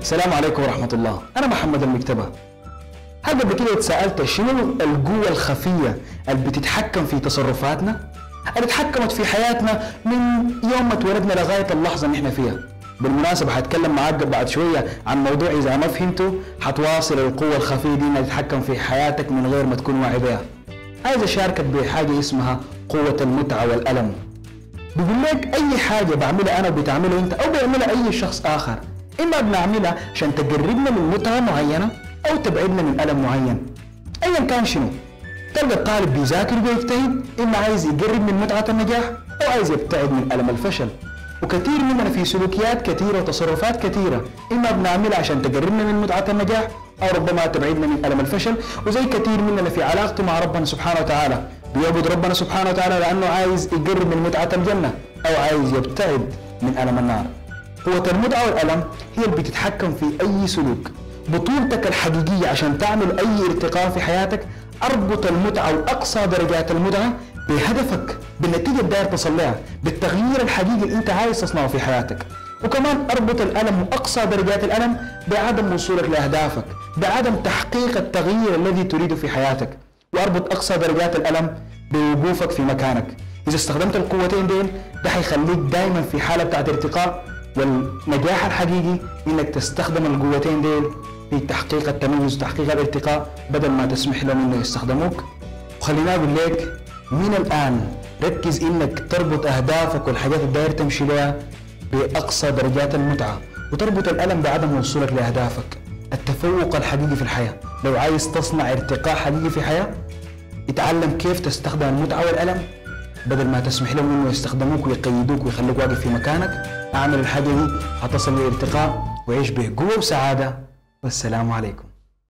السلام عليكم ورحمة الله أنا محمد المكتبة هل قبل كده اتسألت شنو القوة الخفية اللي بتتحكم في تصرفاتنا؟ اللي اتحكمت في حياتنا من يوم ما اتولدنا لغاية اللحظة اللي احنا فيها بالمناسبة هتكلم معاك بعد شوية عن موضوع إذا ما فهمته هتواصل القوة الخفية دي إنها تتحكم في حياتك من غير ما تكون واعي بها عايز أشاركك بحاجة اسمها قوة المتعة والألم بيقول لك اي حاجه بعملها انا وبتعملها انت او بيعملها اي شخص اخر اما بنعملها عشان تقربنا من متعه معينه او تبعدنا من الم معين ايا كان شنو تلقى الطالب بيذاكر ويجتهد اما عايز يقرب من متعه النجاح او عايز يبتعد من الم الفشل وكثير مننا في سلوكيات كثيره وتصرفات كثيره اما بنعملها عشان تقربنا من متعه النجاح او ربما تبعدنا من الم الفشل وزي كثير مننا في علاقته مع ربنا سبحانه وتعالى بيعبد ربنا سبحانه وتعالى لانه عايز يقرب من متعه الجنه او عايز يبتعد من الم النار قوة المتعة والألم هي اللي بتتحكم في أي سلوك بطولتك الحقيقية عشان تعمل أي ارتقاء في حياتك أربط المتعة وأقصى درجات المتعة بهدفك بالنتيجة اللي داير تصل لها بالتغيير الحقيقي اللي أنت عايز تصنعه في حياتك وكمان اربط الالم واقصى درجات الالم بعدم وصولك لاهدافك بعدم تحقيق التغيير الذي تريده في حياتك واربط اقصى درجات الالم بوقوفك في مكانك اذا استخدمت القوتين دول ده حيخليك دائما في حاله بتاعت ارتقاء والنجاح الحقيقي انك تستخدم القوتين دول في تحقيق التميز وتحقيق الارتقاء بدل ما تسمح لهم انه يستخدموك وخليني اقول لك من الان ركز انك تربط اهدافك والحاجات اللي داير تمشي لها باقصى درجات المتعه وتربط الالم بعدم وصولك لاهدافك التفوق الحقيقي في الحياه لو عايز تصنع ارتقاء حقيقي في الحياه اتعلم كيف تستخدم المتعه والالم بدل ما تسمح لهم انه يستخدموك ويقيدوك ويخلوك واقف في مكانك اعمل الحاجه دي هتصل للارتقاء وعيش بقوه وسعاده والسلام عليكم